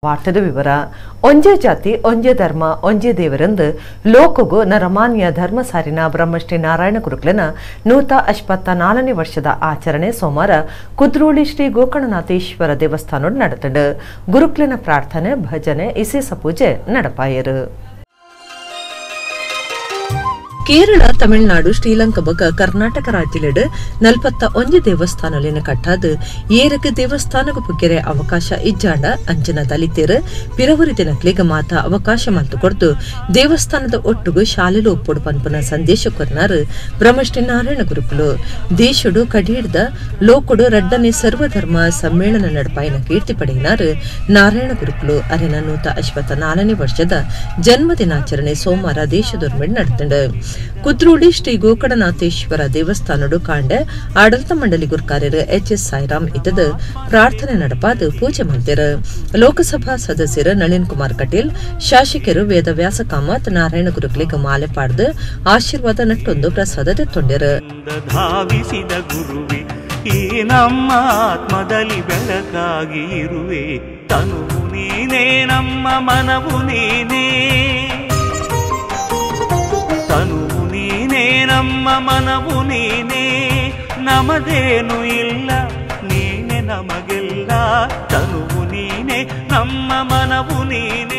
ಪಾಠದ ವಿವರ ಒಂಜೇ ಜಾತಿ ಒಂಜೇ ಧರ್ಮ ಒಂಜೇ ದೇವರೆಂದು ಲೋಕಗು ನರಮಾನ್ಯ ಧರ್ಮ ಸಾರಿನ ಬ್ರಹ್ಮಶ್ರೀ ನಾರಾಯಣ ಗುರುಕುಲನ ನೂತ ಅಶ್ಪತ್ತ ನಾಲ್ಕನೇ ವರ್ಷದ ಆಚರಣೆ ಸೋಮವಾರ ಕುದ್ರೋಳಿ ಶ್ರೀ ಗೋಕರ್ಣನಾಥೇಶ್ವರ ದೇವಸ್ಥಾನ ನಡೆತಂಡು ಗುರುಕುಲನ ಪ್ರಾರ್ಥನೆ ಭಜನೆ ಇಸೇಸ ಪೂಜೆ ನಡಪಾಯರು ಕೇರಳ ತಮಿಳುನಾಡು ಶ್ರೀಲಂಕಾ ಬೊಕ ಕರ್ನಾಟಕ ರಾಜ್ಯಲೆಡ್ ನಲ್ಪತ್ತ ಒಂಜಿ ದೇವಸ್ಥಾನಲಿನ ಕಟ್ಟಾದ್ ಏರಕ್ ದೇವಸ್ಥಾನಗ ಪುಗ್ಗೆರೆ ಅವಕಾಶ ಇಜ್ಜಾಂಡ ಅಂಜನ ದಲಿತೇರ್ ಪಿರವುರಿ ದಿನಕ್ಲೆಗ್ ಮಾತ ಅವಕಾಶ ಮಂತು ಕೊಡ್ದು ದೇವಸ್ಥಾನದ ಒಟ್ಟುಗು ಶಾಲೆಲು ಒಪ್ಪೊಡು ಪನ್ಪುನ ಸಂದೇಶ ಕೊರ್ನಾರ್ ಬ್ರಹ್ಮಶ್ರೀ ನಾರಾಯಣ ಗುರುಕುಲು ದೇಶಡು ಕಡಿಹಿಡ್ದ ಲೋಕಡು ರಡ್ಡನೆ ಸರ್ವಧರ್ಮ ಸಮ್ಮೇಳನ ನಡಪಾಯಿನ ಕೀರ್ತಿ ಪಡೆಯಿನಾರ್ ನಾರಾಯಣ ಗುರುಕುಲು ಅರೆನ ನೂತ ಅಶ್ವತ್ತ ನಾಲ್ಕನೇ ವರ್ಷದ ಜನ್ಮ ದಿನಾಚರಣೆ ಸೋಮವಾರ ದೇಶದೊರ್ಮೆಡ್ ನಡೆತಂಡು ಕುದ್ರೋಳಿ ಶ್ರೀ ಗೋಕರ್ಣನಾಥೇಶ್ವರ ದೇವಸ್ಥಾನಡು ಕಾಂಡೆ ಆಡಳಿತ ಮಂಡಳಿ ಗುರ್ಕಾರ್ಯರು ಎಚ್ ಎಸ್ ಸಾಯಿರಾಮ್ ಇದ್ದದ ಪ್ರಾರ್ಥನೆ ನಡಪಾದ ಪೂಜೆ ಮಾಡಿದರ ಲೋಕಸಭಾ ಸದಸ್ಯರು ನಳಿನ್ ಕುಮಾರ್ ಕಟೀಲ್ ಶಾಸಕರು ವೇದವ್ಯಾಸ ಕಾಮತ್ ನಾರಾಯಣ ಗುರುಗಳಿಗೆ ಮಾಲೆ ಪಾಡ್ದು ಆಶೀರ್ವಾದ ನಟ್ಟೊಂದು ಪ್ರಸಾದ ತೆತ್ತೊಂಡ್ಯರು ಧಾವಿಸಿದ ಗುರುವೆ ಈ ನಮ್ಮ ಆತ್ಮದಲ್ಲಿ ಬೆಳಕಾಗಿ ಇರುವೆ ತನು ನೀನೇ ನಮ್ಮ ಮನವು ನೀನೇ ತನು ನೀನೇ ನಮ್ಮ ಮನವು ನೀನೇ ನಮದೇನು ಇಲ್ಲ ನೀನೆ ನಮಗೆಲ್ಲ ತನುವು ನೀನೆ ನಮ್ಮ ಮನವು ನೀನೇ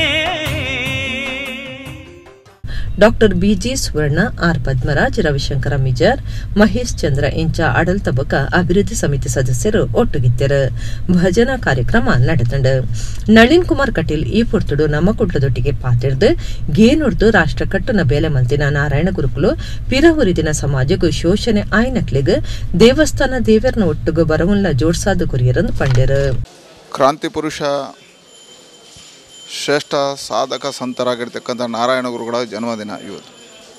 doctor B G Suvarna R Padmaraj Ravishankara Mijar Mahesh Chandra ಇಂಚ ಆಡಳಿತ ಬೊಕ ಅಭಿವೃದ್ಧಿ ಸಮಿತಿ ಸದಸ್ಯರು ಒಟ್ಟುಗಿದ್ದರು ಭಜನಾ ಕಾರ್ಯಕ್ರಮ ನಡೆತಂಡು ನಳಿನ್ ಕುಮಾರ್ ಕಟೀಲ್ ಈ ಪೊರ್ತುಡು ನಮ್ಮ ಕುಡ್ಲದೊಟ್ಟಿಗೆ ಪಾತಿರ್ದು ಗೇನುಡ್ದು ರಾಷ್ಟ್ರ ಕಟ್ಟುನ ಬೇಲೆ ಮಲ್ತಿನ ನಾರಾಯಣ ಗುರುಕುಲು ಪಿರಹುರಿದಿನ ಸಮಾಜಗೂ ಶೋಷಣೆ ಆಯ್ನಕ್ಲಿಗ್ ದೇವಸ್ಥಾನ ದೇವರನ ಒಟ್ಟುಗು ಬರವುಲ್ಲ ಜೋಡ್ಸಾದ ಕುರಿಯರನ್ನು ಪಂಡ್ಯರು ಕ್ರಾಂತಿ ಪುರುಷ ಶ್ರೇಷ್ಠ ಸಾಧಕ ಸಂತರಾಗಿರ್ತಕ್ಕಂಥ ನಾರಾಯಣ ಗುರುಗಳ ಜನ್ಮದಿನ ಇವತ್ತು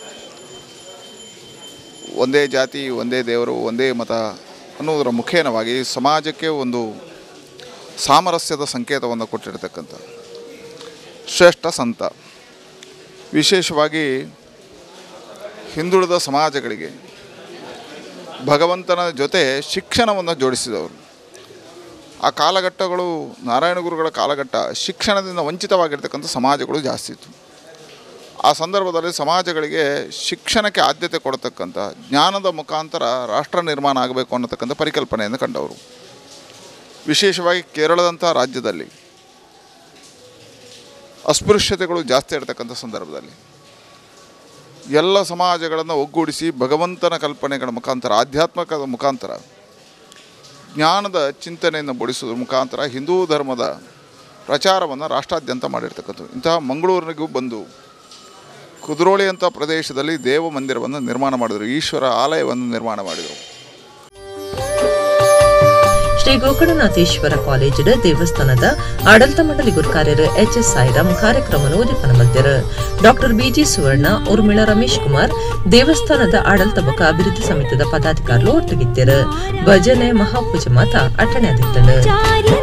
ಒಂದೇ ಜಾತಿ ಒಂದೇ ದೇವರು ಒಂದೇ ಮತ ಅನ್ನುವುದರ ಮುಖೇನವಾಗಿ ಸಮಾಜಕ್ಕೆ ಒಂದು ಸಾಮರಸ್ಯದ ಸಂಕೇತವನ್ನು ಕೊಟ್ಟಿರ್ತಕ್ಕಂಥ ಶ್ರೇಷ್ಠ ಸಂತ ವಿಶೇಷವಾಗಿ ಹಿಂದುಳಿದ ಸಮಾಜಗಳಿಗೆ ಭಗವಂತನ ಜೊತೆ ಶಿಕ್ಷಣವನ್ನು ಜೋಡಿಸಿದವರು ಆ ಕಾಲಘಟ್ಟಗಳು ನಾರಾಯಣ ಗುರುಗಳ ಕಾಲಘಟ್ಟ ಶಿಕ್ಷಣದಿಂದ ವಂಚಿತವಾಗಿರ್ತಕ್ಕಂಥ ಸಮಾಜಗಳು ಜಾಸ್ತಿ ಇತ್ತು ಆ ಸಂದರ್ಭದಲ್ಲಿ ಸಮಾಜಗಳಿಗೆ ಶಿಕ್ಷಣಕ್ಕೆ ಆದ್ಯತೆ ಕೊಡತಕ್ಕಂಥ ಜ್ಞಾನದ ಮುಖಾಂತರ ರಾಷ್ಟ್ರ ನಿರ್ಮಾಣ ಆಗಬೇಕು ಅನ್ನತಕ್ಕಂಥ ಪರಿಕಲ್ಪನೆಯನ್ನು ಕಂಡವರು ವಿಶೇಷವಾಗಿ ಕೇರಳದಂಥ ರಾಜ್ಯದಲ್ಲಿ ಅಸ್ಪೃಶ್ಯತೆಗಳು ಜಾಸ್ತಿ ಇರತಕ್ಕಂಥ ಸಂದರ್ಭದಲ್ಲಿ ಎಲ್ಲ ಸಮಾಜಗಳನ್ನು ಒಗ್ಗೂಡಿಸಿ ಭಗವಂತನ ಕಲ್ಪನೆಗಳ ಮುಖಾಂತರ ಆಧ್ಯಾತ್ಮಕದ ಮುಖಾಂತರ ಜ್ಞಾನದ ಚಿಂತನೆಯನ್ನು ಮೂಡಿಸೋದ್ರ ಮುಖಾಂತರ ಹಿಂದೂ ಧರ್ಮದ ಪ್ರಚಾರವನ್ನು ರಾಷ್ಟ್ರಾದ್ಯಂತ ಮಾಡಿರ್ತಕ್ಕಂಥದ್ದು ಇಂತಹ ಮಂಗಳೂರಿನಿಗೂ ಬಂದು ಕುದ್ರೋಳಿ ಅಂತ ಪ್ರದೇಶದಲ್ಲಿ ದೇವ ಮಂದಿರವನ್ನು ನಿರ್ಮಾಣ ಮಾಡಿದರು ಈಶ್ವರ ಆಲಯವನ್ನು ನಿರ್ಮಾಣ ಮಾಡಿದರು ಶ್ರೀ ಗೋಕರ್ಣನಾಥೇಶ್ವರ ಕಾಲೇಜ್ ದೇವಸ್ಥಾನದ ಆಡಳಿತ ಮಂಡಳಿ ಗುರುಕಾರ್ಯರು ಎಚ್ ಎಸ್ ಸಾಯಿರಾಮ್ ಕಾರ್ಯಕ್ರಮವನ್ನು ಉದಿಪನ ಮಧ್ಯರು ಡಾಕ್ಟರ್ ಬಿಜಿ ಸುವರ್ಣ ಉರ್ಮಿಳಾ ರಮೇಶ್ ಕುಮಾರ್ ದೇವಸ್ಥಾನದ ಆಡಳಿತ ಬಕ ಅಭಿವೃದ್ಧಿ ಸಮಿತಿದ ಪದಾಧಿಕಾರಿಗಳು ಒಟ್ಟುಗಿದ್ದರು ಭಜನೆ ಮಹಾಪೂಜೆ ಮಾತ ಅಟಣೆ ಆದಿತ್ತಳು ಚಾರಿ